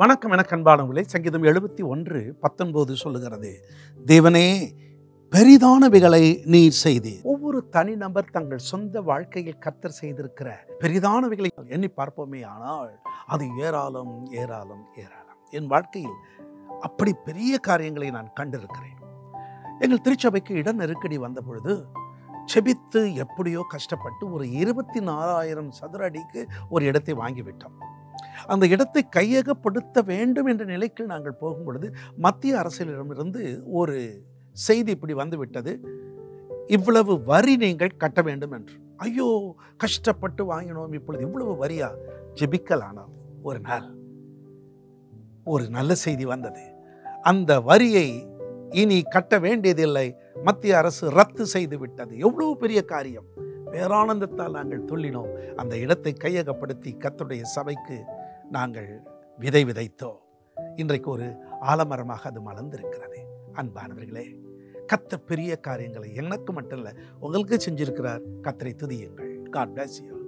வணக்கம் என கண்பானவர்களே சங்கீதம் எழுபத்தி ஒன்று பத்தொன்பது சொல்லுகிறது தேவனே பெரிதானவைகளை நீர் செய்து ஒவ்வொரு தனிநபர் தங்கள் சொந்த வாழ்க்கையில் கத்தர் செய்திருக்கிற பெரிதானவைகளை எண்ணி பார்ப்போமே ஆனால் அது ஏராளம் ஏராளம் ஏராளம் என் வாழ்க்கையில் அப்படி பெரிய காரியங்களை நான் கண்டிருக்கிறேன் எங்கள் திருச்சபைக்கு இட நெருக்கடி வந்த பொழுது செபித்து எப்படியோ கஷ்டப்பட்டு ஒரு இருபத்தி நாலாயிரம் சதுர அடிக்கு ஒரு இடத்தை வாங்கிவிட்டோம் அந்த இடத்தை கையகப்படுத்த வேண்டும் என்ற நிலைக்கு நாங்கள் போகும் பொழுது மத்திய அரசியலிடமிருந்து ஒரு செய்தி இப்படி வந்து விட்டது இவ்வளவு வரி நீங்கள் கட்ட வேண்டும் என்று ஐயோ கஷ்டப்பட்டு வாங்கினோம் இப்பொழுது இவ்வளவு வரியா ஜெபிக்கலானோம் ஒரு நாள் ஒரு நல்ல செய்தி வந்தது அந்த வரியை இனி கட்ட வேண்டியதில்லை மத்திய அரசு ரத்து செய்து விட்டது எவ்வளவு பெரிய காரியம் பேரானந்தத்தால் நாங்கள் துள்ளினோம் அந்த இடத்தை கையகப்படுத்தி கத்துடைய சபைக்கு நாங்கள் விதை விதைத்தோம் இன்றைக்கு ஒரு ஆலமரமாக அது மலர்ந்திருக்கிறது அன்பானவர்களே கத்த பெரிய காரியங்களை எனக்கு மட்டும் இல்லை உங்களுக்கு செஞ்சிருக்கிறார் கத்தரை துதியுங்கள் காட் bless you